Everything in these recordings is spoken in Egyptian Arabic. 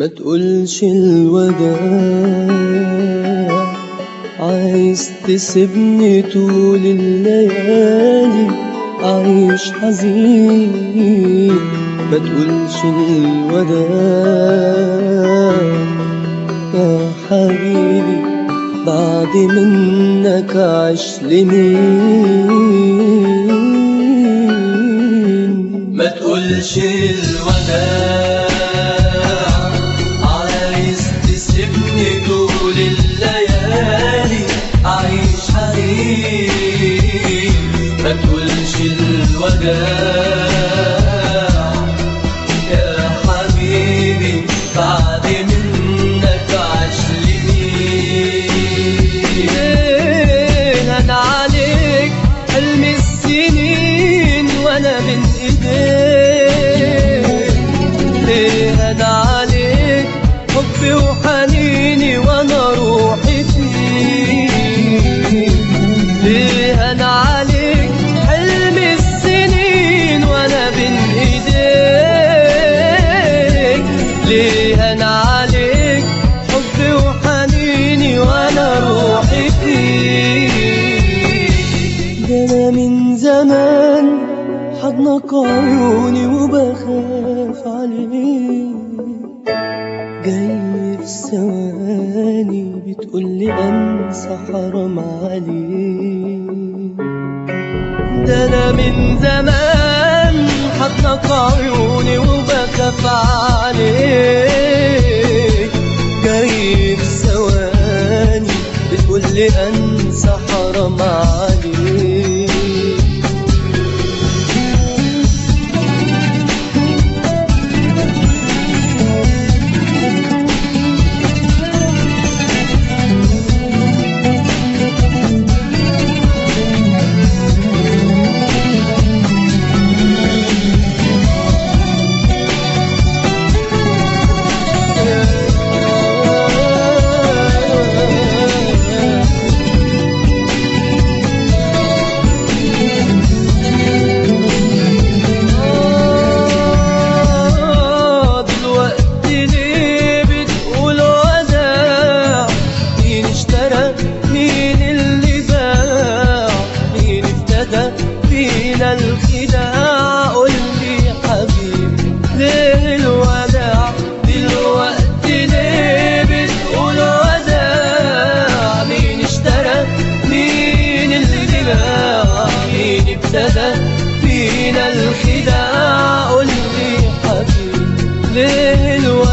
تقولش الوداع عايز تسيبني طول الليالي عايش حزين ما تقولش الوداع يا حبيبي بعد منك عاش لمين ما تقولش الوداع عايز تسيبني طول الليالي أعيش حزين ما تقولش الوداع يا حبيبي بعد منك عاش لمين انا عليك حلم السنين وانا بين ايديك ليه انا عليك حبي وحنيني وانا روحي فيك ليه انا عليك حلم السنين وانا بين ايديك ليه انا عليك حبي وحنيني وانا روحي فيك ده انا من زمان حضنك عيوني وبخاف عليك جاي في ثواني بتقولي انسى حرام عليك ده انا من زمان حضنك عيوني وبخاف عليك جاي في ثواني بتقولي انسى حرام عليك آه، دلوقتي ليه بتقول وداع مين اشترى مين اللي باع مين ابتدى فينا الخداع قول لي يا حبيبي ليه الوداع دلوقتي ليه بتقول وداع مين اشترى مين اللي باع مين ابتدى فينا الخداع قول لي يا حبيبي ليه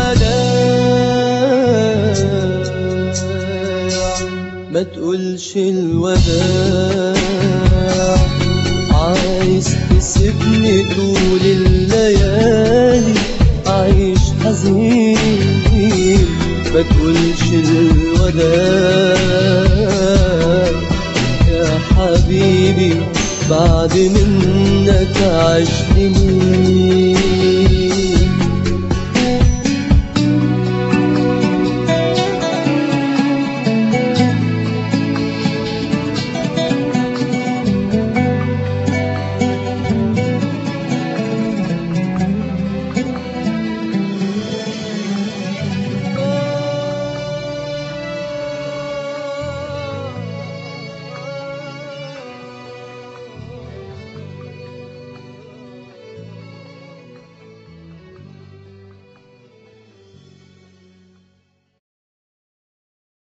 الوداع ما تقولش الوداع عايز تسيبني طول الليالي عايش حزين ما تقولش الوداع يا حبيبي بعد منك عاش لمين